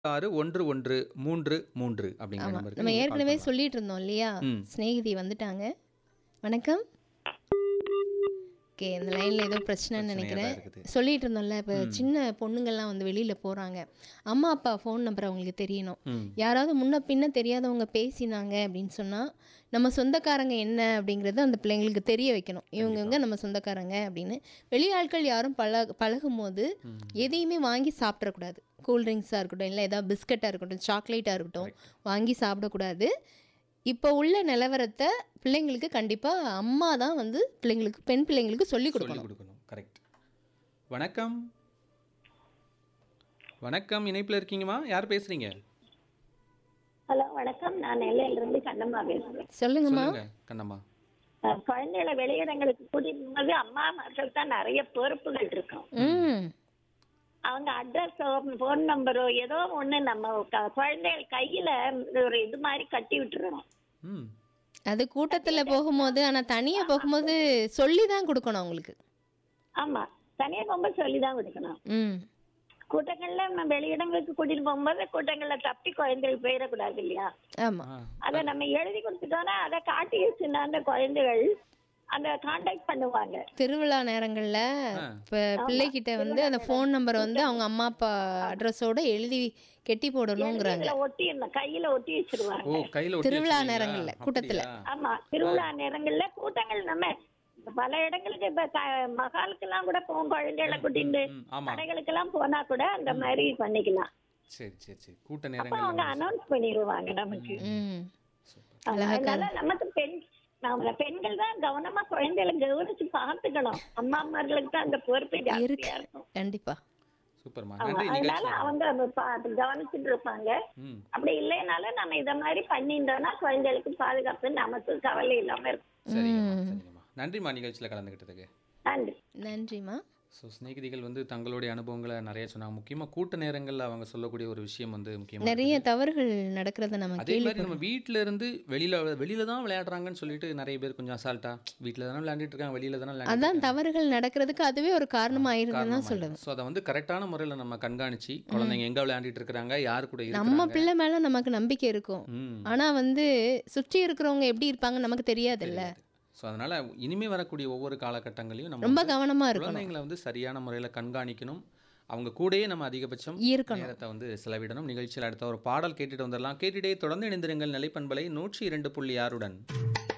ஆறு ஒன்று ஒன்று மூன்று மூன்று அப்படிங்கிற ஆமா நம்பருக்கு நம்ம நீங்க கால் ஏற்கனவே பண்ணலாம். சொல்லிட்டு இருந்தோம் இல்லையா ம். சிநேகிதி வந்துட்டாங்க வணக்கம் ஓகே இந்த லைனில் ஏதோ பிரச்சனைன்னு பிரச்சனையா தான் நினைக்கிறேன் இருக்குது. சொல்லிட்டு இருந்தோம்ல இப்போ சின்ன பொண்ணுங்கள்லாம் வந்து வெளியில் போகிறாங்க அம்மா அப்பா ஃபோன் நம்பர் அவங்களுக்கு தெரியணும் ம். யாராவது முன்ன பின்ன தெரியாதவங்க பேசினாங்க அப்படின்னு சொன்னால் நம்ம சொந்தக்காரங்க என்ன அப்படிங்கிறது அந்த பிள்ளைங்களுக்கு தெரிய வைக்கணும் இவங்க இவங்க நம்ம சொந்தக்காரங்க அப்படின்னு வெளியாட்கள் யாரும் பழக பழகும் போது எதையுமே வாங்கி சாப்பிடக்கூடாது கூல்ட்ரிங்க்ஸாக இருக்கட்டும் இல்லை ஏதாவது பிஸ்கட்டாக இருக்கட்டும் சாக்லேட்டாக இருக்கட்டும் வாங்கி சாப்பிடக்கூடாது இப்போ உள்ள நிலவரத்தை பிள்ளைங்களுக்கு கண்டிப்பாக அம்மா தான் வந்து பிள்ளைங்களுக்கு பெண் பிள்ளைங்களுக்கு சொல்லி சொல்லிக் கொடுக்கணும் கொடுக்கணும் கரெக்ட் வணக்கம் வணக்கம் இணைப்பில் இருக்கீங்கம்மா யார் பேசுறீங்க ஹலோ வணக்கம் நான் நெல்லையில இருந்து கண்ணம்மா பேசுறேன் சொல்லுங்கம்மா சொல்லுங்க கண்ணம்மா அஹ் குழந்தைகளை வெளியிடங்களுக்கு கூட்டிட்டு போது அம்மாமார்கள் தான் நிறைய பொறுப்புகள் இருக்கும் ம் அவங்க அட்ரஸோ ஃபோன் நம்பரோ ஏதோ ஒண்ணு நம்ம க- குழந்தைகள் கையில ஒரு இது மாதிரி கட்டி விட்டுறணும் ம் அது கூட்டத்தில் போகும்போது ஆனால் தனியாக போகும்போது சொல்லி தான் கொடுக்கணும் அவங்களுக்கு ஆமா தனியா போகும்போது சொல்லிதான் கொடுக்கணும் ம் கூட்டங்கள்ல நம்ம வெளியிடங்களுக்கு கூட்டிட்டு போகும்போது கூட்டங்கள்ல தப்பி குழந்தைகள் போயிடக்கூடாது இல்லையா ஆமாம் ஆ அதை நம்ம எழுதி கொடுத்துட்டோம்னா அதை காட்டி வச்சுன்னா அந்த குழந்தைகள் அந்த காண்டாக்ட் பண்ணுவாங்க திருவிழா நேரங்களில் இப்போ பிள்ளைகிட்ட வந்து அந்த ஃபோன் நம்பரை வந்து அவங்க அம்மா அப்பா அட்ரஸோட எழுதி கெட்டி போடணுங்கிறாங்க இதுல ஒட்டிடணும் கையில ஒட்டி வச்சிருவாங்க ஓ கையில ஒட்டி திருவிழா வச்சிருக்கீங்களா? நேரங்கள்ல, கூட்டத்துல. அப்படியா? ஆமா திருவிழா நேரங்கள்ல கூட்டங்கள் நம்ம பல இடங்களுக்கு இப்ப க- மகாலுக்கெல்லாம் கூட போகும் குழந்தைகளை கூட்டிட்டு ம், ஆமா கடைகளுக்கெல்லாம் போனா கூட அந்த மாதிரி பண்ணிக்கலாம் சரி சரி சரி கூட்ட அப்ப நேரங்கள்ல அவங்க அனௌன்ஸ் பண்ணிடுவாங்க நமக்கு ம் அதனால நமக்கு பெண் நாம பெண்கள் தான் கவனமா குழந்தைகளை கவனிச்சு பார்த்துக்கணும் அம்மா அம்மார்களுக்கு தான் அந்த பொறுப்பு இருக்கு ஜாஸ்தியா இருக்கும் கண்டிப்பா சூப்பர்மா ஆமா, நன்றி அதனால நிகழ்ச்சி அவங்க அதை பா- கவனிச்சுட்டு இருப்பாங்க ம் அப்படி இல்லைனாலும் நம்ம இத மாதிரி பண்ணிட்டோம்னா குழந்தைகளுக்கு பாதுகாப்பு நமக்கு கவலை இல்லாம இருக்கும் சரிங்கம்மா சரிங்கம்மா நன்றிம்மா நிகழ்ச்சியில் கலந்துக்கிட்டதுக்கு நன்றி நன்றிம்மா ஸோ சிநேகிதிகள் வந்து தங்களுடைய அனுபவங்களை நிறைய சொன்னாங்க முக்கியமாக கூட்ட நேரங்களில் அவங்க சொல்லக்கூடிய ஒரு விஷயம் வந்து முக்கியமாக நிறைய தவறுகள் நடக்கிறத நம்ம அதே மாதிரி கேள்வி நம்ம வீட்டில இருந்து வெளியில வெளியில தான் விளையாடுறாங்கன்னு சொல்லிட்டு நிறைய பேர் கொஞ்சம் அசால்ட்டா வீட்டில் தானே விளையாண்டுட்டு இருக்காங்க வெளியில தானே அதான் தவறுகள் நடக்கிறதுக்கு அதுவே ஒரு காரணமா ஆயிருதுன்னு தான் சொல்லுவேன் ஸோ அதை வந்து கரெக்டான முறையில் நம்ம கண்காணிச்சு குழந்தைங்க எங்க விளையாண்டுட்டு இருக்கிறாங்க யார் கூட நம்ம இருக்கிறாங்க பிள்ளை மேல நமக்கு நம்பிக்கை இருக்கும் ம் ஆனா வந்து சுற்றி இருக்கிறவங்க எப்படி இருப்பாங்க நமக்கு தெரியாதுல்ல ஸோ அதனால இனிமே வரக்கூடிய ஒவ்வொரு காலகட்டங்களையும் நம்ம ரொம்ப வந்து கவனமா இருக்கணும் குழந்தைங்களை வந்து சரியான முறையில் கண்காணிக்கணும் அவங்க கூடயே நம்ம அதிகபட்சம் இருக்கணும் நேரத்தை வந்து செலவிடணும் நிகழ்ச்சியில் அடுத்த ஒரு பாடல் கேட்டுட்டு வந்துடலாம் கேட்டுட்டே தொடர்ந்து இணைந்திருங்கள் நிலைப்பண்பலை நூற்றி இரண்டு புள்ளி ஆறுடன்